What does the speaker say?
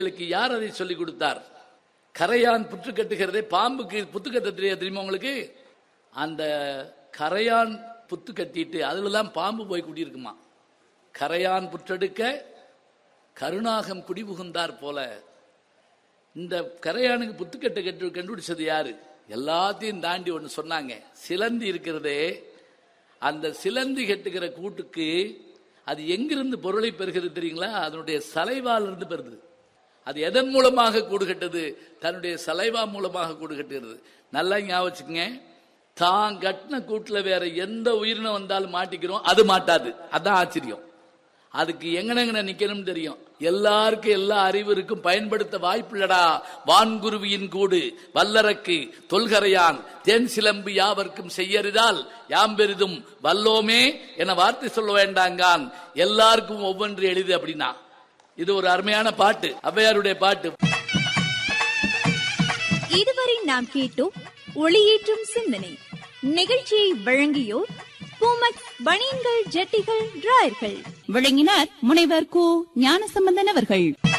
உங்களுக்கு யார் அதை சொல்லிக் கொடுத்தார் கரையான் புற்று கட்டுகிறதே பாம்புக்கு புத்து கட்ட தெரியாது தெரியுமா உங்களுக்கு அந்த கரையான் புத்து கட்டிட்டு அதுல தான் பாம்பு போய் குடியிருக்குமா கரையான் புற்றெடுக்க கருணாகம் குடிபுகுந்தார் போல இந்த கரையானுக்கு புத்துக்கட்டை கட்டு கண்டுபிடிச்சது யாரு எல்லாத்தையும் தாண்டி ஒன்று சொன்னாங்க சிலந்தி இருக்கிறதே அந்த சிலந்தி கட்டுகிற கூட்டுக்கு அது எங்கிருந்து பொருளை பெறுகிறது தெரியுங்களா அதனுடைய சலைவால் இருந்து பெறுது அது எதன் மூலமாக கூடு கட்டுது தன்னுடைய சலைவா மூலமாக கூடு கட்டுகிறது நல்லா ஞாபகம் வச்சுக்கங்க தான் கட்டின கூட்டுல வேற எந்த உயிரினம் வந்தாலும் மாட்டிக்கிறோம் அது மாட்டாது அதான் ஆச்சரியம் அதுக்கு எங்கனெங்கன நிக்கணும் தெரியும் எல்லாருக்கும் எல்லா அறிவிற்கும் பயன்படுத்த வாய்ப்பில்லடா வான்குருவியின் கூடு வல்லரக்கு தொல்கரையான் தேன் சிலம்பு யாவர்க்கும் செய்யறிதால் யாம் பெரிதும் வல்லோமே என வார்த்தை சொல்ல வேண்டாங்கான் எல்லாருக்கும் ஒவ்வொன்று எளிது அப்படின்னா இது ஒரு அருமையான பாட்டு ஔவையாருடைய பாட்டு இதுவரை நாம் கேட்டோம் ஒளியேற்றும் சிந்தனை நிகழ்ச்சியை வழங்கியோர் பூமக் பனியன்கள் ஜட்டிகள் டிராயர்கள் விளங்கினார் முனைவர் கு ஞானசம்பந்தன் அவர்கள்